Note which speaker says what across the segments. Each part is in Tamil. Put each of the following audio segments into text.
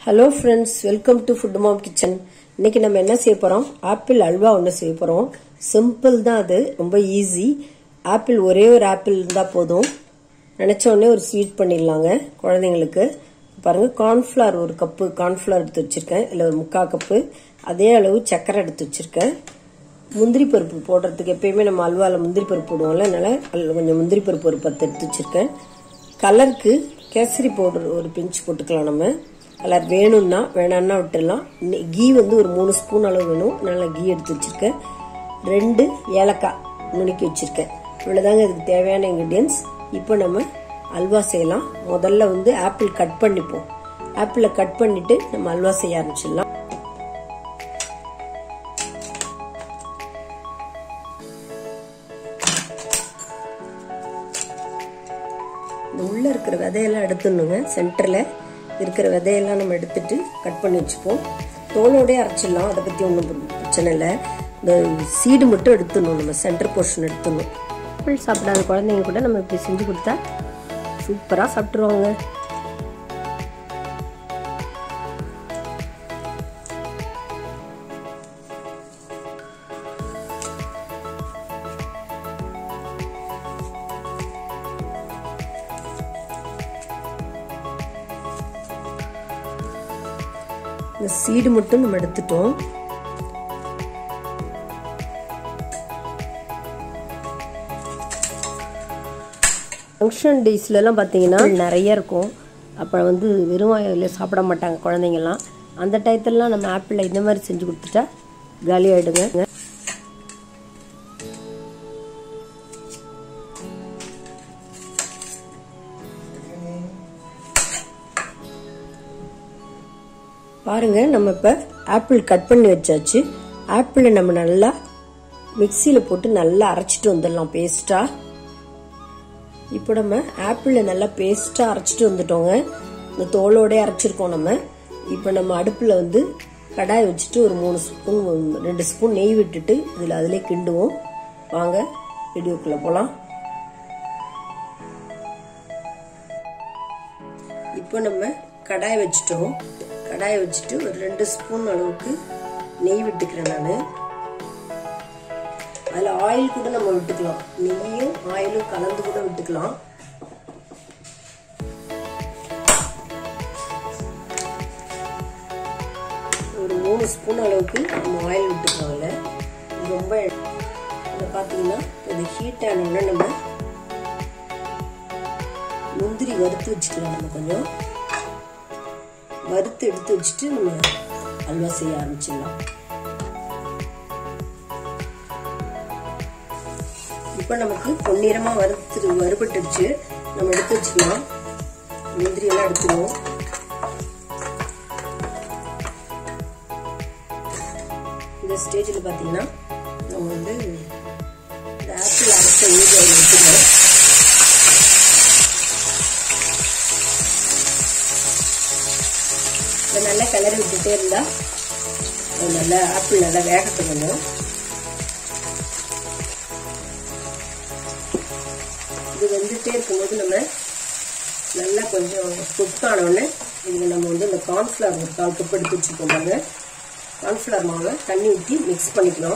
Speaker 1: hello friends welcome to food mom kitchen இன்னைக்கு நம்ம என்ன செய்ய போறோம் ஆப்பிள் அல்வா ஒன்று செய்ய போறோம் சிம்பிள் தான் அது ரொம்ப ஈஸி ஆப்பிள் ஒரே ஒரு ஆப்பிள் இருந்தால் போதும் நினைச்ச உடனே ஒரு ஸ்வீட் பண்ணிடலாங்க குழந்தைங்களுக்கு பாருங்க கார்ன்ஃப்ளவர் ஒரு கப்பு கார்ன்ஃப்ளவர் எடுத்து வச்சிருக்கேன் இல்லை ஒரு முக்கால் கப்பு அதே அளவு சர்க்கரை எடுத்து வச்சிருக்கேன் முந்திரி பருப்பு போடுறதுக்கு எப்பயுமே நம்ம அல்வாவில் முந்திரி பருப்பு போடுவோம்ல அதனால அதில் கொஞ்சம் முந்திரி பருப்பு ஒரு பத்து எடுத்து வச்சிருக்கேன் கலருக்கு கேசரி பவுடர் ஒரு பிஞ்ச் போட்டுக்கலாம் நம்ம கலர் வேணும்னா வேணாம்னா விட்டுடலாம் இன்னி- கீ வந்து ஒரு மூணு ஸ்பூன் அளவு வேணும் நல்லா கீ எடுத்து வச்சிருக்கேன் ரெண்டு ஏலக்காய் நுணுக்கி வச்சிருக்கேன் இவ்வளவுதாங்க இதுக்கு தேவையான இன்கிரியன்ஸ் இப்போ நம்ம அல்வா செய்யலாம் முதல்ல வந்து ஆப்பிள் கட் பண்ணிப்போம் ஆப்பிளை கட் பண்ணிட்டு நம்ம அல்வா செய்ய ஆரம்பிச்சிடலாம் இந்த உள்ள இருக்கிற விதையெல்லாம் எடுத்துடணுங்க சென்டர்ல இருக்கிற விதையெல்லாம் நம்ம எடுத்துட்டு கட் பண்ணி வச்சுப்போம் தோலோடய அரைச்சிடலாம் அதை பத்தி ஒன்றும் பிரச்சனை இல்லை இந்த சீடு மட்டும் எடுத்துடணும் நம்ம சென்டர் போர்ஷன் எடுத்துடணும் ஆப்பிள் சாப்பிடாத குழந்தைங்க கூட நம்ம இப்படி செஞ்சு கொடுத்தா சூப்பராக சாப்பிட்ருவாங்க இந்த சீடு மட்டும் நம்ம எடுத்துட்டோம் ஃபங்க்ஷன் டேஸ்லலாம் பார்த்தீங்கன்னா நிறைய இருக்கும் அப்போ வந்து வெறும் வாயில் சாப்பிட மாட்டாங்க குழந்தைங்கலாம் அந்த டயத்துலலாம் நம்ம ஆப்பிளில் இந்த மாதிரி செஞ்சு கொடுத்துட்டா காலியாகிடுங்க பாருங்க நம்ம இப்போ ஆப்பிள் கட் பண்ணி வச்சாச்சு ஆப்பிளை நம்ம நல்லா மிக்சியில் போட்டு நல்லா அரைச்சிட்டு வந்துடலாம் பேஸ்டா இப்போ நம்ம ஆப்பிளை நல்லா பேஸ்டா அரைச்சிட்டு வந்துட்டோங்க இந்த தோலோட அரைச்சிருக்கோம் நம்ம இப்போ நம்ம அடுப்பில் வந்து கடாய் வச்சுட்டு ஒரு மூணு ஸ்பூன் ரெண்டு ஸ்பூன் நெய் விட்டுட்டு இதில் அதிலே கிண்டுவோம் வாங்க வீடியோக்குள்ளே போகலாம் இப்போ நம்ம கடாய் வச்சுட்டோம் கடாய் வச்சுட்டு ஒரு ரெண்டு ஸ்பூன் அளவுக்கு நெய் விட்டுக்கிறேன் நான் அதில் ஆயில் கூட நம்ம விட்டுக்கலாம் நெய்யும் ஆயிலும் கலந்து கூட விட்டுக்கலாம் ஒரு மூணு ஸ்பூன் அளவுக்கு நம்ம ஆயில் விட்டுக்கலாம் அதில் ரொம்ப இதை பார்த்தீங்கன்னா இது ஹீட் ஆனோடனே நம்ம முந்திரி வறுத்து வச்சுக்கலாம் நம்ம கொஞ்சம் வறுத்து எடுத்து வச்சுட்டு நம்ம அல்வா செய்ய ஆரம்பிச்சிடலாம் இப்போ நமக்கு பொன்னிறமா வறுத்து வறுபட்டுடுச்சு நம்ம எடுத்து வச்சுக்கலாம் முந்திரி எல்லாம் எடுத்துருவோம் இந்த ஸ்டேஜில் பார்த்தீங்கன்னா நம்ம வந்து இந்த ஆப்பிள் அரைச்ச ஊதி அதில் வச்சுருவோம் இதை நல்லா கிளறி விட்டுட்டே இருந்தா அது நல்லா ஆப்பிள் நல்லா வேகட்டும் கொஞ்சம் இது வெந்துட்டே இருக்கும்போது நம்ம நல்லா கொஞ்சம் குக் ஆனவுடனே இதுக்கு நம்ம வந்து இந்த கார்ன்ஃப்ளவர் ஒரு கால் கப் எடுத்து வச்சுக்கோம் பாருங்க கார்ன்ஃப்ளவர் மாவை தண்ணி ஊற்றி மிக்ஸ் பண்ணிக்கலாம்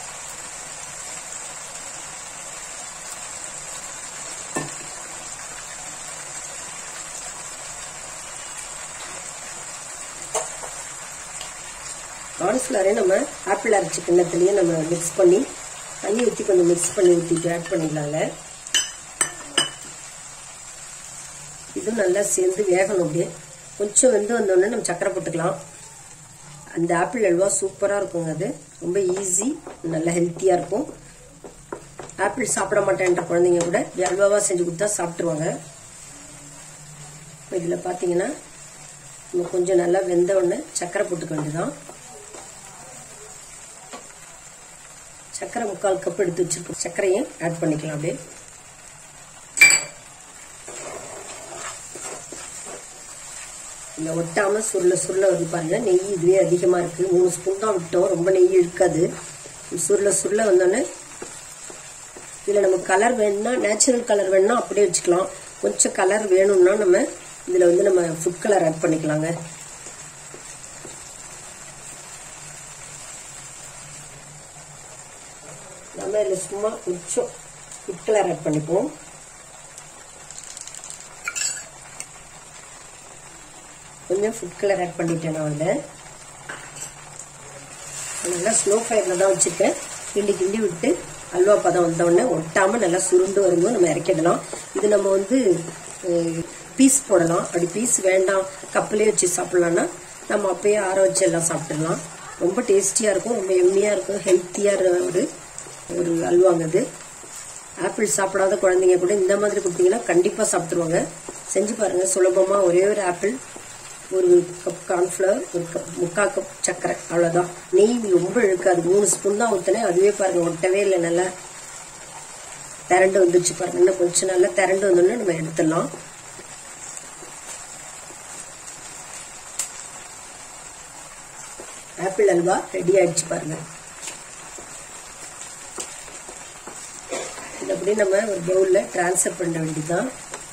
Speaker 1: கார்ன்ஃப்ளவரே நம்ம ஆப்பிள் அரைச்சி கிண்ணத்துலேயே நம்ம மிக்ஸ் பண்ணி தண்ணி ஊற்றி கொஞ்சம் மிக்ஸ் பண்ணி ஊற்றிட்டு ஆட் பண்ணிடலாங்க இதுவும் நல்லா சேர்ந்து வேகணும் அப்படியே கொஞ்சம் வெந்து வந்தோடனே நம்ம சக்கரை போட்டுக்கலாம் அந்த ஆப்பிள் அல்வா சூப்பராக இருக்குங்க அது ரொம்ப ஈஸி நல்லா ஹெல்த்தியாக இருக்கும் ஆப்பிள் சாப்பிட மாட்டேன்ற குழந்தைங்க கூட இப்படி அல்வாவாக செஞ்சு கொடுத்தா சாப்பிட்ருவாங்க இதில் பார்த்தீங்கன்னா நம்ம கொஞ்சம் நல்லா வெந்த உடனே சக்கரை போட்டுக்க வேண்டியதான் சக்கரை முக்கால் கப் எடுத்து வச்சிருக்கோம் சர்க்கரையும் ஆட் பண்ணிக்கலாம் அப்படியே இந்த ஒட்டாம சுருள சுருள வந்து பாருங்க நெய் இதுவே அதிகமா இருக்கு மூணு ஸ்பூன் தான் விட்டோம் ரொம்ப நெய் இருக்காது சுருள சுருள வந்தோடனே இதுல நம்ம கலர் வேணும்னா நேச்சுரல் கலர் வேணும்னா அப்படியே வச்சுக்கலாம் கொஞ்சம் கலர் வேணும்னா நம்ம இதுல வந்து நம்ம ஃபுட் கலர் ஆட் பண்ணிக்கலாங்க நம்ம இதில் சும்மா கொஞ்சம் ஃபுட் கலர் ஆட் பண்ணிப்போம் கொஞ்சம் ஃபுட் கலர் ஆட் பண்ணிட்டேன் நான் வந்து நல்லா ஸ்லோ ஃபயரில் தான் வச்சுருக்கேன் கிண்டி கிண்டி விட்டு அல்வா பதம் வந்தோடனே ஒட்டாமல் நல்லா சுருண்டு வரும்போது நம்ம இறக்கிடலாம் இது நம்ம வந்து பீஸ் போடலாம் அப்படி பீஸ் வேண்டாம் கப்பிலே வச்சு சாப்பிட்லான்னா நம்ம அப்பயே ஆற வச்சு எல்லாம் சாப்பிட்டுடலாம் ரொம்ப டேஸ்டியாக இருக்கும் ரொம்ப எம்மியாக இருக்கும் ஹெல்த்தியாக ஒரு ஒரு அல்வாங்க அது ஆப்பிள் சாப்பிடாத குழந்தைங்க கூட இந்த மாதிரி கொடுத்தீங்கன்னா கண்டிப்பாக சாப்பிட்ருவாங்க செஞ்சு பாருங்கள் சுலபமாக ஒரே ஒரு ஆப்பிள் ஒரு கப் கார்ன்ஃப்ளவர் ஒரு கப் முக்கால் கப் சர்க்கரை அவ்வளோதான் நெய் ரொம்ப இழுக்காது மூணு ஸ்பூன் தான் ஊற்றினேன் அதுவே பாருங்கள் ஒட்டவே இல்லை நல்லா திரண்டு வந்துருச்சு பாருங்க இன்னும் கொஞ்சம் நல்லா திரண்டு வந்தோடனே நம்ம எடுத்துடலாம் ஆப்பிள் அல்வா ரெடி ஆயிடுச்சு பாருங்க இது அப்படியே நம்ம ஒரு பவுலில் ட்ரான்ஸ்ஃபர் பண்ண வேண்டியதுதான்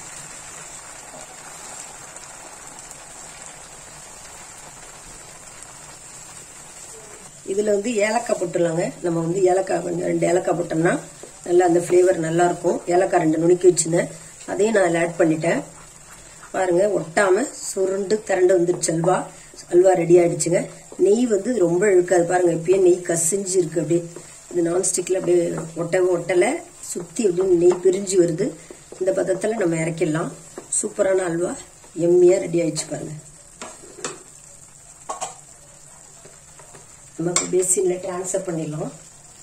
Speaker 1: இதில் வந்து ஏலக்காய் போட்டுடலாங்க நம்ம வந்து ஏலக்காய் கொஞ்சம் ரெண்டு ஏலக்காய் போட்டோம்னா நல்லா அந்த ஃப்ளேவர் நல்லா இருக்கும் ஏலக்காய் ரெண்டு நுணுக்கி வச்சுருந்தேன் அதையும் நான் அதில் ஆட் பண்ணிட்டேன் பாருங்க ஒட்டாம சுருண்டு திரண்டு வந்துருச்சு அல்வா அல்வா ரெடி ஆயிடுச்சுங்க நெய் வந்து ரொம்ப இழுக்காது பாருங்க இப்பயே நெய் கசிஞ்சு இருக்கு அப்படியே இது நான்ஸ்டிக்ல அப்படியே ஒட்டவே ஒட்டலை சுற்றி அப்படின்னு நெய் பிரிஞ்சு வருது இந்த பதத்தில் நம்ம இறக்கிடலாம் சூப்பரான அல்வா எம்மியாக ரெடி ஆயிடுச்சு பாருங்க நம்ம இப்போ பேசினில் ட்ரான்ஸ்ஃபர் பண்ணிடலாம்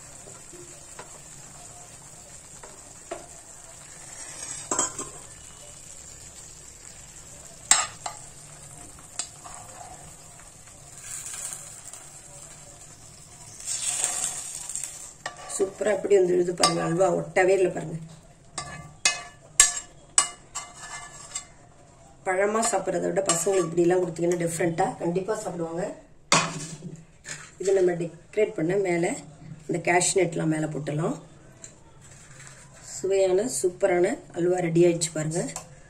Speaker 1: சூப்பராக எப்படி வந்துடுது பாருங்க அல்வா ஒட்டவே இல்லை பாருங்க பழமாக சாப்பிட்றத விட பசங்களுக்கு இப்படிலாம் கொடுத்தீங்கன்னா டிஃப்ரெண்ட்டாக கண்டிப்பாக சாப்பிடுவாங்க இது நம்ம டெக்கரேட் பண்ண மேலே இந்த கேஷ்நெட்லாம் மேலே போட்டுடலாம் சுவையான சூப்பரான அல்வா ரெடி ஆயிடுச்சு பாருங்க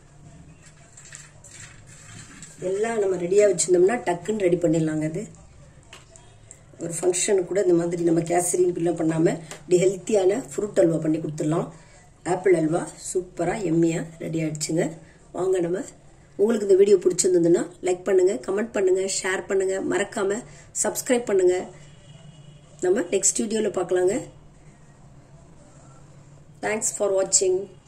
Speaker 1: எல்லாம் நம்ம ரெடியாக வச்சுருந்தோம்னா டக்குன்னு ரெடி பண்ணிடலாங்க அது ஒரு ஃபங்க்ஷனுக்கு கூட இந்த மாதிரி நம்ம கேசரின் பில்லாம் பண்ணாமல் இப்படி ஹெல்த்தியான ஃப்ரூட் அல்வா பண்ணி கொடுத்துடலாம் ஆப்பிள் அல்வா சூப்பராக எம்மியாக ரெடி ஆயிடுச்சுங்க வாங்க நம்ம உங்களுக்கு இந்த வீடியோ பிடிச்சிருந்ததுன்னா லைக் பண்ணுங்க கமெண்ட் பண்ணுங்க ஷேர் பண்ணுங்க மறக்காம சப்ஸ்கிரைப் பண்ணுங்க நம்ம நெக்ஸ்ட் வீடியோவில் பார்க்கலாங்க தேங்க்ஸ் ஃபார் வாட்சிங்